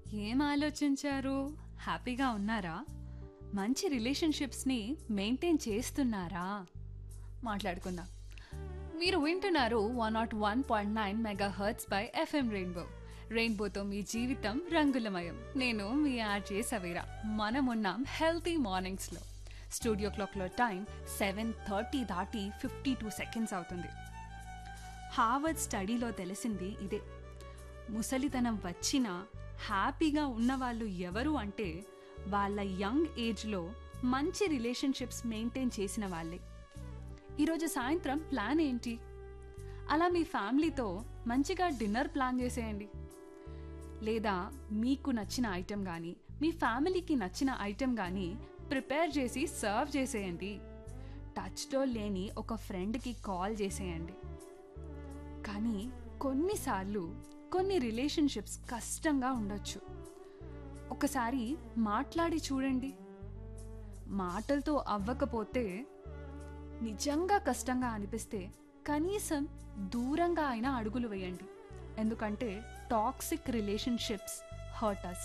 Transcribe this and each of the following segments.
ఏం ఆలోచించారు హ్యాపీగా ఉన్నారా మంచి రిలేషన్షిప్స్ని మెయింటైన్ చేస్తున్నారా మాట్లాడుకుందాం మీరు వింటున్నారు one naught one point nine megahertz by FM Rainbow రెయిన్బోతో మీ జీవితం రంగులమయం నేను మీ ఆర్జే సవేరా మనం ఉన్నాం హెల్తీ మార్నింగ్స్లో స్టూడియో క్లాక్లో టైం సెవెన్ థర్టీ దాటి ఫిఫ్టీ టూ సెకండ్స్ అవుతుంది హార్వర్డ్ స్టడీలో తెలిసింది ఇదే ముసలితనం వచ్చినా హ్యాపీగా ఉన్నవాళ్ళు ఎవరు అంటే వాళ్ళ యంగ్ ఏజ్లో మంచి రిలేషన్షిప్స్ మెయింటైన్ చేసిన వాళ్ళే ఈరోజు సాయంత్రం ప్లాన్ ఏంటి అలా మీ ఫ్యామిలీతో మంచిగా డిన్నర్ ప్లాన్ చేసేయండి లేదా మీకు నచ్చిన ఐటెం కానీ మీ ఫ్యామిలీకి నచ్చిన ఐటెం కానీ ప్రిపేర్ చేసి సర్వ్ చేసేయండి టచ్లో లేని ఒక ఫ్రెండ్కి కాల్ చేసేయండి కానీ కొన్నిసార్లు కొన్ని రిలేషన్షిప్స్ కష్టంగా ఉండొచ్చు ఒకసారి మాట్లాడి చూడండి మాటలతో అవ్వకపోతే నిజంగా కష్టంగా అనిపిస్తే కనీసం దూరంగా అయినా అడుగులు వేయండి ఎందుకంటే టాక్సిక్ రిలేషన్షిప్స్ హర్ట్ అస్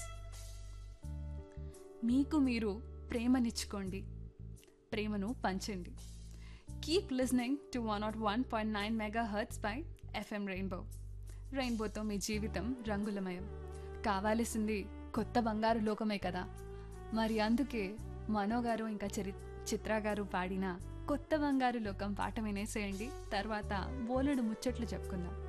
మీకు మీరు ప్రేమనిచ్చుకోండి ప్రేమను పంచండి keep listening to one naught one point nine megahertz by FM Rainbow రెయిన్బోతో మీ జీవితం రంగులమయం కావాల్సింది కొత్త బంగారు లోకమే కదా మరి అందుకే మనో గారు ఇంకా చరి చిత్ర గారు పాడిన కొత్త బంగారు లోకం పాట వినేసేయండి తర్వాత బోలెడు ముచ్చట్లు చెప్పుకుందాం